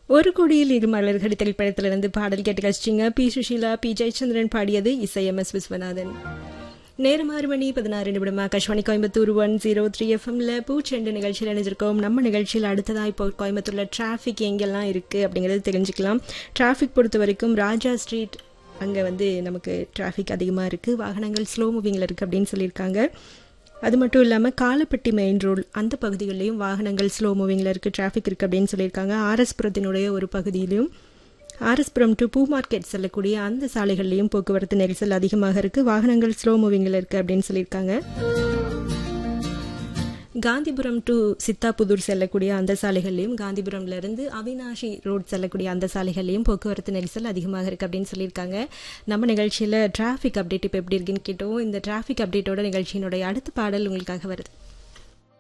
ஒரு கொடியில் இரு மலர்கள் திரைப்படத்திலிருந்து பாடல் கேட்டு கழிச்சிங்க பி சுஷீலா பி ஜெயச்சந்திரன் பாடியது இசை எம் எஸ் விஸ்வநாதன் நேரம் ஆறு மணி பதினாறு நிமிடம் Akashvani Coimbatore one zero three எஃப்எம்ல பூச்செண்டு நிகழ்ச்சியில் இணைஞ்சிருக்கோம் நம்ம நிகழ்ச்சியில் அடுத்ததாக இப்போ கோயம்புத்தூரில் டிராஃபிக் எங்கெல்லாம் இருக்குது அப்படிங்கிறது தெரிஞ்சுக்கலாம் டிராஃபிக் பொறுத்த வரைக்கும் ராஜா ஸ்ட்ரீட் அங்கே வந்து நமக்கு டிராஃபிக் அதிகமாக இருக்குது வாகனங்கள் ஸ்லோ மூவிங்கில் இருக்குது அப்படின்னு சொல்லியிருக்காங்க அது மட்டும் இல்லாமல் காலப்பட்டி மெயின் ரோடு அந்த பகுதிகளிலையும் வாகனங்கள் ஸ்லோ மூவிங்கில் இருக்குது டிராஃபிக் இருக்குது அப்படின்னு சொல்லியிருக்காங்க ஆர்எஸ்புரத்தினுடைய ஒரு பகுதியிலையும் ஆர்எஸ்புரம் டு பூ மார்க்கெட் செல்லக்கூடிய அந்த சாலைகள்லையும் போக்குவரத்து நெரிசல் அதிகமாக இருக்குது வாகனங்கள் ஸ்லோ மூவிங்கில் இருக்குது அப்படின்னு சொல்லியிருக்காங்க காந்திபுரம் டு சித்தாபுதூர் செல்லக்கூடிய அந்த சாலைகள்லையும் காந்திபுரம்ல இருந்து அவினாஷி ரோட் செல்லக்கூடிய அந்த சாலைகள்லையும் போக்குவரத்து நெரிசல் அதிகமாக இருக்குது அப்படின்னு சொல்லியிருக்காங்க நம்ம நிகழ்ச்சியில் டிராஃபிக் அப்டேட் இப்போ எப்படி இருக்குன்னு கேட்டோம் இந்த டிராஃபிக் அப்டேட்டோட நிகழ்ச்சியினுடைய அடுத்த பாடல் உங்களுக்காக வருது